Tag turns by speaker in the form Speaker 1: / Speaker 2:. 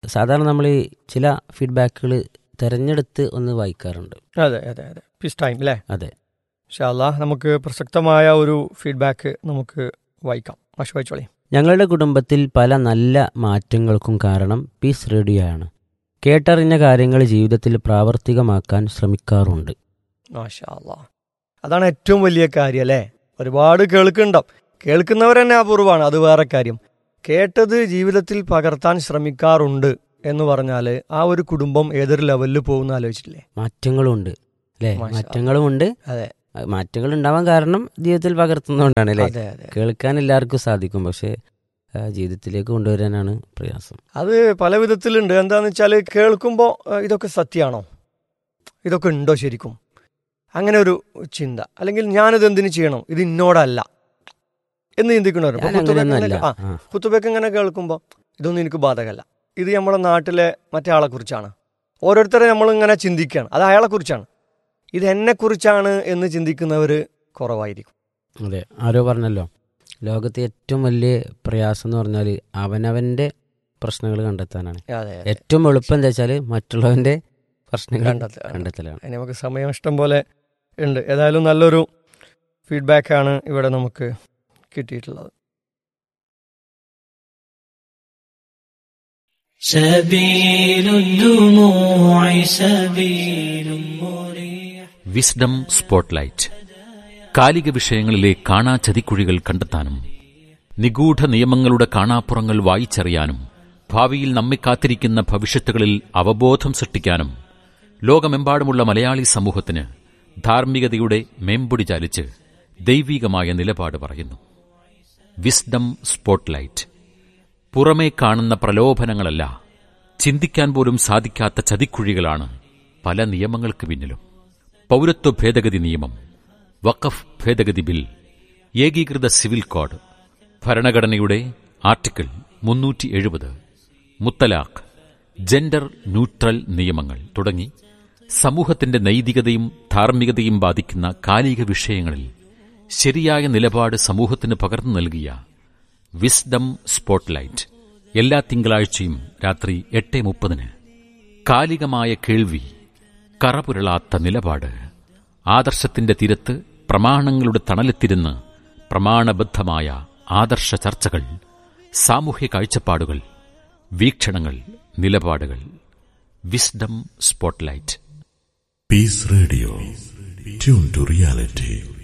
Speaker 1: സാധാരണ നമ്മൾ ഈ ചില ഫീഡ്ബാക്കുകൾ തിരഞ്ഞെടുത്ത് ഒന്ന് വായിക്കാറുണ്ട്
Speaker 2: അതെ അതെ അതെ പീസ് ടൈം അല്ലേ
Speaker 1: അതെ
Speaker 2: ഷാല്ല നമുക്ക് പ്രസക്തമായ ഒരു ഫീഡ്ബാക്ക് നമുക്ക് വായിക്കാം മാഷ് വായിച്ചോളി
Speaker 1: ഞങ്ങളുടെ കുടുംബത്തിൽ പല നല്ല മാറ്റങ്ങൾക്കും കാരണം പീസ് റേഡിയോയാണ് കേട്ടറിഞ്ഞ കാര്യങ്ങൾ ജീവിതത്തിൽ പ്രാവർത്തികമാക്കാൻ ശ്രമിക്കാറുണ്ട്
Speaker 2: മാഷാ അല്ലാ അതാണ് ഏറ്റവും വലിയ കാര്യം അല്ലേ ഒരുപാട് കേൾക്കുന്നുണ്ടാവും കേൾക്കുന്നവർ തന്നെ അപൂർവമാണ് അത് വേറെ കാര്യം കേട്ടത് ജീവിതത്തിൽ പകർത്താൻ ശ്രമിക്കാറുണ്ട് എന്ന് പറഞ്ഞാൽ ആ ഒരു കുടുംബം ഏതൊരു ലെവലിൽ പോകുന്ന ആലോചിച്ചില്ലേ
Speaker 1: മാറ്റങ്ങളുമുണ്ട് അല്ലേ
Speaker 2: മാഷാ.
Speaker 1: മാറ്റങ്ങളുമുണ്ട്
Speaker 2: അതെ
Speaker 1: മാറ്റങ്ങൾ ഉണ്ടാവാൻ കാരണം ജീവിതത്തിൽ പകർത്തുന്നതുകൊണ്ടാണ് അല്ലേ
Speaker 2: അതെ അതെ
Speaker 1: കേൾക്കാൻ എല്ലാവർക്കും സാധിക്കും പക്ഷേ ആ, ജീവിതത്തിലേക്ക് കൊണ്ടുവരാനാണ് പ്രയാസം
Speaker 2: അത് പല വിധത്തിലുണ്ട് എന്താന്ന് വെച്ചാൽ കേൾക്കുമ്പോൾ ഇതൊക്കെ സത്യമാണോ ഇതൊക്കെ ഉണ്ടോ ശരിക്കും അങ്ങനെ ഒരു ചിന്ത അല്ലെങ്കിൽ ഞാനിത് എന്തിനു ചെയ്യണം ഇത് ഇന്നോടല്ല എന്ന് ചിന്തിക്കണവരുണ്ട്
Speaker 1: ഞാൻ അങ്ങനെയൊന്നുമല്ല
Speaker 2: ആ
Speaker 1: ആ,
Speaker 2: കുത്തുബൊക്കെ ഇങ്ങനെ കേൾക്കുമ്പോൾ ഇതൊന്നും എനിക്ക് ബാധകമല്ല ഇത് നമ്മുടെ നാട്ടിലെ മറ്റേ ആളെ കുറിച്ചാണ് ഓരോരുത്തരെ നമ്മളിങ്ങനെ ചിന്തിക്കുകയാണ് അത് അയാളെ കുറിച്ചാണ് ഇത് എന്നെ കുറിച്ചാണ് എന്ന് ചിന്തിക്കുന്നവർ കുറവായിരിക്കും
Speaker 1: അതെ ആരോ പറഞ്ഞല്ലോ ലോകത്തെ ഏറ്റവും വലിയ പ്രയാസം എന്ന് പറഞ്ഞാൽ അവനവന്റെ പ്രശ്നങ്ങൾ കണ്ടെത്താനാണ്
Speaker 2: അതെ
Speaker 1: ഏറ്റവും എളുപ്പം എന്താ വെച്ചാൽ മറ്റുള്ളവന്റെ പ്രശ്നങ്ങൾ
Speaker 2: കണ്ടെത്തുക.
Speaker 1: കണ്ടെത്തലാണ്
Speaker 2: അതിന് നമുക്ക് സമയം ഇഷ്ടം പോലെ ഉണ്ട് ഏതായാലും നല്ലൊരു ഫീഡ്ബാക്കാണ് ഇവിടെ നമുക്ക് കിട്ടിയിട്ടുള്ളത്
Speaker 3: سبيل الدموع سبيل مريح
Speaker 4: വിസ്ഡം സ്പോട്ട്ലൈറ്റ് കാലിക വിഷയങ്ങളിലെ കാണാ ചതിക്കുഴികൾ കണ്ടെത്താനും നിഗൂഢ നിയമങ്ങളുടെ കാണാപ്പുറങ്ങൾ വായിച്ചറിയാനും ഭാവിയിൽ നമ്മെ കാത്തിരിക്കുന്ന ഭവിഷ്യത്തുകളിൽ അവബോധം സൃഷ്ടിക്കാനും ലോകമെമ്പാടുമുള്ള മലയാളി സമൂഹത്തിന് ധാർമ്മികതയുടെ മേമ്പൊടി ചാലിച്ച് ദൈവീകമായ നിലപാട് പറയുന്നു വിസ്ഡം സ്പോട്ട്ലൈറ്റ് പുറമേ കാണുന്ന പ്രലോഭനങ്ങളല്ല ചിന്തിക്കാൻ പോലും സാധിക്കാത്ത ചതിക്കുഴികളാണ് പല നിയമങ്ങൾക്ക് പിന്നിലും പൗരത്വ ഭേദഗതി നിയമം വഖഫ് ഭേദഗതി ബിൽ ഏകീകൃത സിവിൽ കോഡ് ഭരണഘടനയുടെ ആർട്ടിക്കിൾ മുന്നൂറ്റി എഴുപത് മുത്തലാഖ് ജെൻഡർ ന്യൂട്രൽ നിയമങ്ങൾ തുടങ്ങി സമൂഹത്തിന്റെ നൈതികതയും ധാർമ്മികതയും ബാധിക്കുന്ന കാലിക വിഷയങ്ങളിൽ ശരിയായ നിലപാട് സമൂഹത്തിന് പകർന്നു നൽകിയ വിസ്ഡം സ്പോട്ട്ലൈറ്റ് എല്ലാ തിങ്കളാഴ്ചയും രാത്രി എട്ട് മുപ്പതിന് കാലികമായ കേൾവി കറപുരളാത്ത നിലപാട് ആദർശത്തിന്റെ തിരത്ത് പ്രമാണങ്ങളുടെ തണലെത്തിരുന്ന് പ്രമാണബദ്ധമായ ആദർശ ചർച്ചകൾ സാമൂഹ്യ കാഴ്ചപ്പാടുകൾ വീക്ഷണങ്ങൾ നിലപാടുകൾ wisdom spotlight
Speaker 5: Peace Radio. Tune to reality.